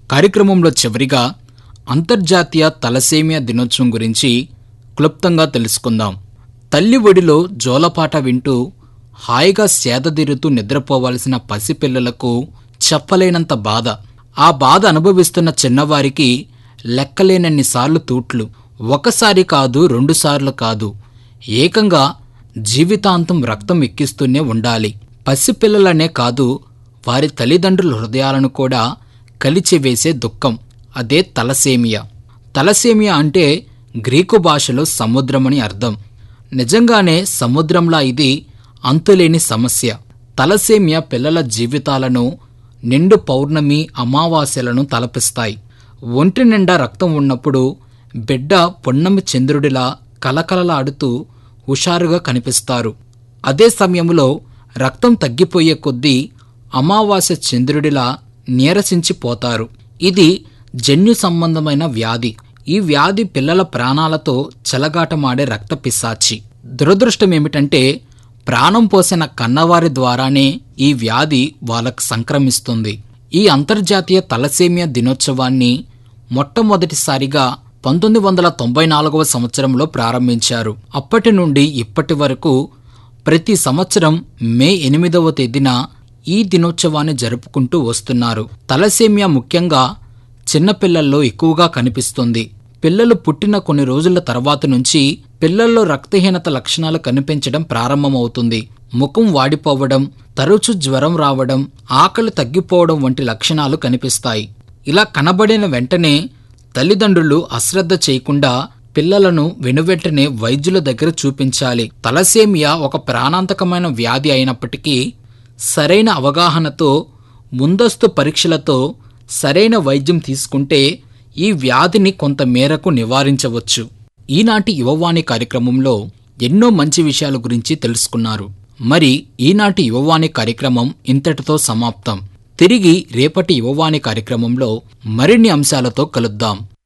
కార్యక్రమంలో చివరిగా అంతర్జాతీయ తలసేమియా దినోత్సవం గురించి క్లుప్తంగా తెలుసుకుందాం తల్లి ఒడిలో జోలపాట వింటూ హాయిగా సేదతీరుతూ నిద్రపోవాల్సిన పసిపిల్లలకు చెప్పలేనంత బాధ ఆ బాధ అనుభవిస్తున్న చిన్నవారికి లెక్కలేనన్నిసార్లు తూట్లు ఒకసారి కాదు రెండుసార్లు కాదు ఏకంగా జీవితాంతం రక్తం ఎక్కిస్తూనే ఉండాలి పసిపిల్లలనే కాదు వారి తల్లిదండ్రుల హృదయాలను కూడా కలిచివేసే దుఃఖం అదే తలసేమియా తలసేమియా అంటే గ్రీకు భాషలో సముద్రమని అర్థం నిజంగానే సముద్రంలా ఇది అంతులేని సమస్య తలసేమియా పిల్లల జీవితాలను నిండు పౌర్ణమి అమావాస్యలను తలపిస్తాయి ఒంటి నిండా రక్తం ఉన్నప్పుడు బిడ్డ పొన్నమి చంద్రుడిలా కలకలలాడుతూ హుషారుగా కనిపిస్తారు అదే సమయంలో రక్తం తగ్గిపోయే కొద్దీ అమావాస్య చంద్రుడిలా నీరసించిపోతారు ఇది జన్యు సంబంధమైన వ్యాధి ఈ వ్యాధి పిల్లల ప్రాణాలతో చెలగాటమాడే రక్త పిశాచి దురదృష్టం ఏమిటంటే ప్రాణం పోసిన కన్నవారి ద్వారానే ఈ వ్యాధి వాళ్ళకు సంక్రమిస్తుంది ఈ అంతర్జాతీయ తలసేమియా దినోత్సవాన్ని మొట్టమొదటిసారిగా పంతొమ్మిది వందల తొంభై నాలుగవ సంవత్సరంలో ప్రారంభించారు అప్పటి నుండి ఇప్పటి వరకు ప్రతి సంవత్సరం మే ఎనిమిదవ తేదీన ఈ దినోత్సవాన్ని జరుపుకుంటూ వస్తున్నారు తలసేమియా ముఖ్యంగా చిన్నపిల్లల్లో ఎక్కువగా కనిపిస్తుంది పిల్లలు పుట్టిన కొన్ని రోజుల తర్వాత నుంచి పిల్లల్లో రక్తహీనత లక్షణాలు కనిపించడం ప్రారంభమవుతుంది ముఖం వాడిపోవడం తరచు జ్వరం రావడం ఆకలి తగ్గిపోవడం వంటి లక్షణాలు కనిపిస్తాయి ఇలా కనబడిన వెంటనే తల్లిదండ్రులు అశ్రద్ధ చేయకుండా పిల్లలను వెనువెంటనే వైద్యుల దగ్గర చూపించాలి తలసేమియా ఒక ప్రాణాంతకమైన వ్యాధి అయినప్పటికీ సరైన అవగాహనతో ముందస్తు పరీక్షలతో సరైన వైద్యం తీసుకుంటే ఈ వ్యాధిని కొంత మేరకు నివారించవచ్చు ఈనాటి యువవాణి కార్యక్రమంలో ఎన్నో మంచి విషయాల గురించి తెలుసుకున్నారు మరి ఈనాటి యువవాణి కార్యక్రమం ఇంతటితో సమాప్తం తిరిగి రేపటి యువవాణి కార్యక్రమంలో మరిన్ని అంశాలతో కలుద్దాం